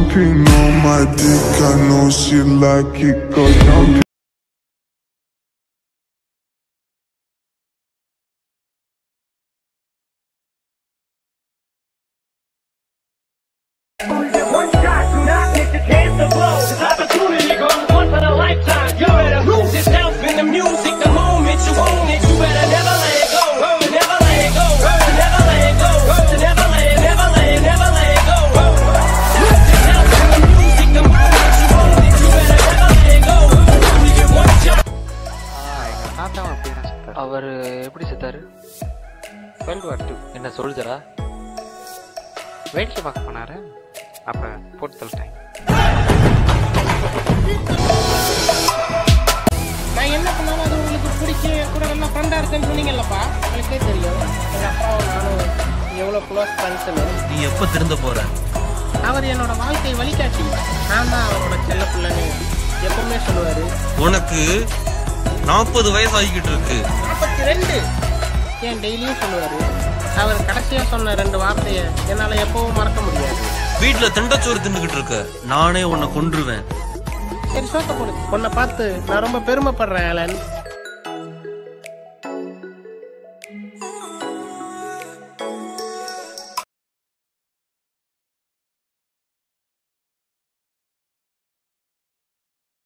Jumping on my dick, I know she like it, cause jumping. One shot, do not miss the chance to blow. This opportunity comes once in a lifetime. You better lose yourself in the music the moment you own it. You better never let it go. Never let it go. Never let it go. Never let it, never let it, never let it go. Lose yourself in the music the moment you own it. You better never let it go. You only get one shot. எங்க தாத்தாவும் அப்படியே தான் செத்தாரு அவர் எப்படி செத்தாரு world war two என்ன சொல்லுதரா வேடிக்கை பார்க்க போனாரு அப்ப போட்டு தள்ளிட்டாங்க நான் என்ன பண்ணாலும் அது உங்களுக்கு பிடிக்கும் என் கூட நல்லா ஃப்ரெண்டாக இருக்குன்னு சொன்னீங்கல்லப்பா எனக்கே தெரியும் எங்கள் அப்பாவும் நானும் எவ்வளோ க்ளோஸ் ஃப்ரெண்ட்ஸ்னு நீ எப்ப திருந்த போற அவர் என்னோட வாழ்க்கை வழிகாட்டி நான் தான் அவரோட செல்ல பிள்ளைன்னு எப்பவுமே சொல்லுவார் உனக்கு நாற்பது வயசு ஆகிக்கிட்டு இருக்கு நாற்பத்தி ரெண்டு ஏன் டெய்லியும் சொல்லுவார் அவர் கடைசியாக சொன்ன ரெண்டு வார்த்தையை என்னால் எப்பவும் மறக்க முடியாது வீட்டுல திண்டச்சோறு தின்னுகிட்டு இருக்க நானே உன்னை கொன்றுவேன் சரி சோத்த போடு உன்னை பார்த்து நான் ரொம்ப பெருமைப்படுறேன் அலன்